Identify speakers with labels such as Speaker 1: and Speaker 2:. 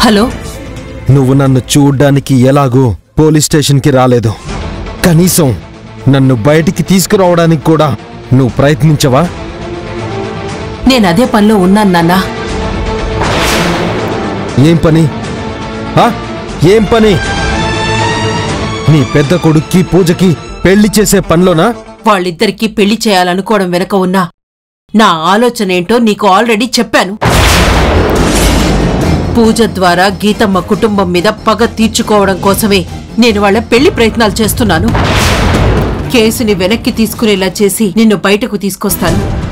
Speaker 1: Hello
Speaker 2: నువ్వు నన్ను చూడ్డానికి ఎలాగో పోలీస్ స్టేషన్కి రాలేదు కనీసం నన్ను బయటికి తీసుకురావడానికి కూడా నువ్వు ప్రయత్నించవా
Speaker 1: నేను అదే పనిలో ఉన్నాను నాన్నా
Speaker 2: ఏం పని ఆ? ఏం పని నీ పెద్ద కొడుక్కి పూజకి పెళ్లి చేసే పనిలోనా
Speaker 1: వాళ్ళిద్దరికీ పెళ్లి చేయాలనుకోవడం వెనక ఉన్నా నా ఆలోచన ఏంటో నీకు ఆల్రెడీ చెప్పాను పూజ ద్వారా గీతమ్మ కుటుంబం మీద పగ తీర్చుకోవడం కోసమే నేను వాళ్ళ పెళ్లి ప్రయత్నాలు చేస్తున్నాను కేసుని వెనక్కి తీసుకునేలా చేసి నిన్ను బయటకు తీసుకొస్తాను